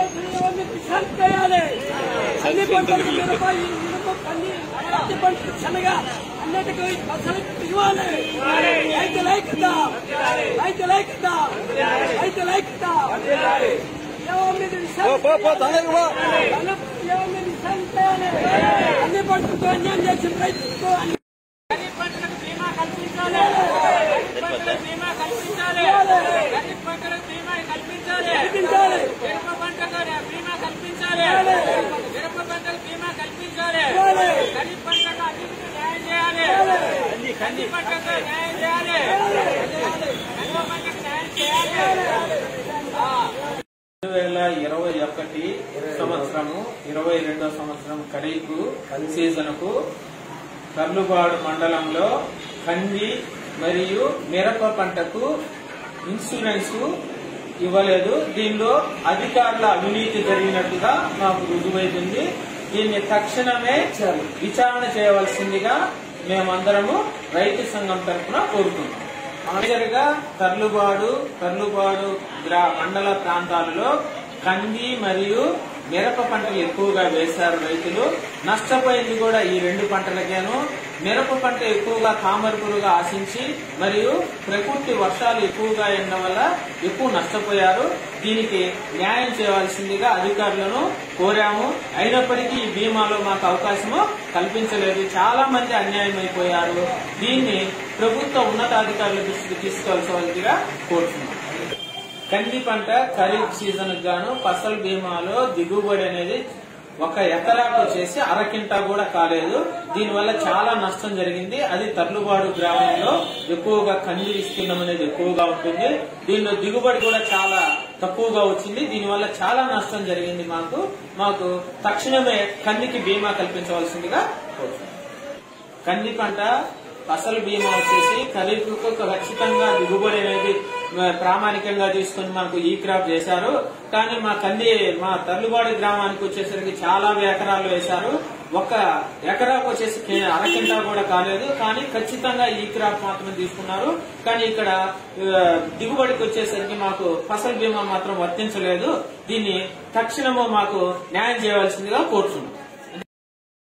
అన్ని పంటలు మిరప ఇనుప పల్లి పత్తి పంటలు శనగ అన్నిటికీ ఫసలు ఇవ్వాలి రైతుల ఐక్యత రైతుల ఐక్యత రైతుల ఐక్యత ఎవరి మీద విశ్వాసం ఎవరి మీద విశ్వాసం చేయాలి అన్ని పంటలతో అన్యాయం చేసిన రైతులతో అన్ని ఖరీఫ్ పంటలకు బీమా కల్పించాలి ఖరీఫ్ పంటలకు బీమా కల్పించాలి ఖరీఫ్ పంటలకు బీమా కల్పించాలి కల్పించాలి. మిరప పంటకు బీమా కల్పించాలి మిరప పంటకు బీమా కల్పించాలి చేయాలి. ఖరీఫ్ పంటకు అన్నిటికీ న్యాయం చేయాలి కంది పంటకు న్యాయం చేయాలి మిరప పంటకు న్యాయం చేయాలి రెండు వేల ఇరవై ఒకటి సంవత్సరము ఇరవై రెండో సంవత్సరం ఖరీఫ్ సీజన్ కు కర్లుబాడు మండలంలో కంది మరియు మిరప పంటకు ఇన్సూరెన్స్ ఇవ్వలేదు దీనిలో అధికారుల అవినీతి జరిగినట్టుగా మాకు రుజువైతుంది దీన్ని తక్షణమే విచారణ చేయవలసిందిగా మేమందరము రైతు సంఘం తరఫున కోరుతున్నాం మేజర్గా కర్లుబాడు కర్లుబాడు గ్రా మండల ప్రాంతాలలో కంది మరియు మిరప పంటలు ఎక్కువగా వేశారు రైతులు నష్టపోయింది కూడా ఈ రెండు పంటలకేను మిరప పంట ఎక్కువగా తామర పురుగు ఆశించి మరియు ప్రకృతి వర్షాలు ఎక్కువగా ఉండడం వల్ల ఎక్కువ నష్టపోయారు దీనికి న్యాయం చేయవలసిందిగా అధికారులను కోరాము అయినప్పటికీ ఈ బీమాలో మాకు అవకాశము కల్పించలేదు చాలా మంది అన్యాయం అయిపోయారు దీన్ని ప్రభుత్వ ఉన్నతాధికారుల దృష్టికి తీసుకోవాల్సిందిగా కోరుతున్నాం కంది పంట ఖరీఫ్ సీజన్ గాను ఫసల్ బీమాలో దిగుబడి అనేది ఒక ఎకరాకు వచ్చేసి అరకింట కూడా కాలేదు దీనివల్ల చాలా నష్టం జరిగింది అది తర్లుబాడు గ్రామంలో ఎక్కువగా కంది విస్తీర్ణం అనేది ఎక్కువగా ఉంటుంది దీనిలో దిగుబడి కూడా చాలా తక్కువగా వచ్చింది దీనివల్ల చాలా నష్టం జరిగింది మాకు మాకు తక్షణమే కందికి బీమా కల్పించవలసిందిగా కోరుతున్నాం కంది పంట ఫసల్ బీమా వచ్చేసి ఖరీఫ్ కు ఖచ్చితంగా దిగుబడి అనేది ఆ, ప్రామాణికంగా తీసుకుని మాకు ఈ క్రాప్ చేశారు కానీ మా కంది మా తర్లుబాడి గ్రామానికి వచ్చేసరికి చాలా ఎకరాలు వేశారు ఒక ఎకరాకు వచ్చేసి కే- అరకింట కూడా కాలేదు కానీ ఖచ్చితంగా ఈ క్రాప్ మాత్రమే తీసుకున్నారు కానీ ఇక్కడ ఆ, దిగుబడికి వచ్చేసరికి మాకు ఫసల్ బీమా మాత్రం వర్తించలేదు దీన్ని తక్షణము మాకు న్యాయం చేయవలసిందిగా కోరుతున్నాం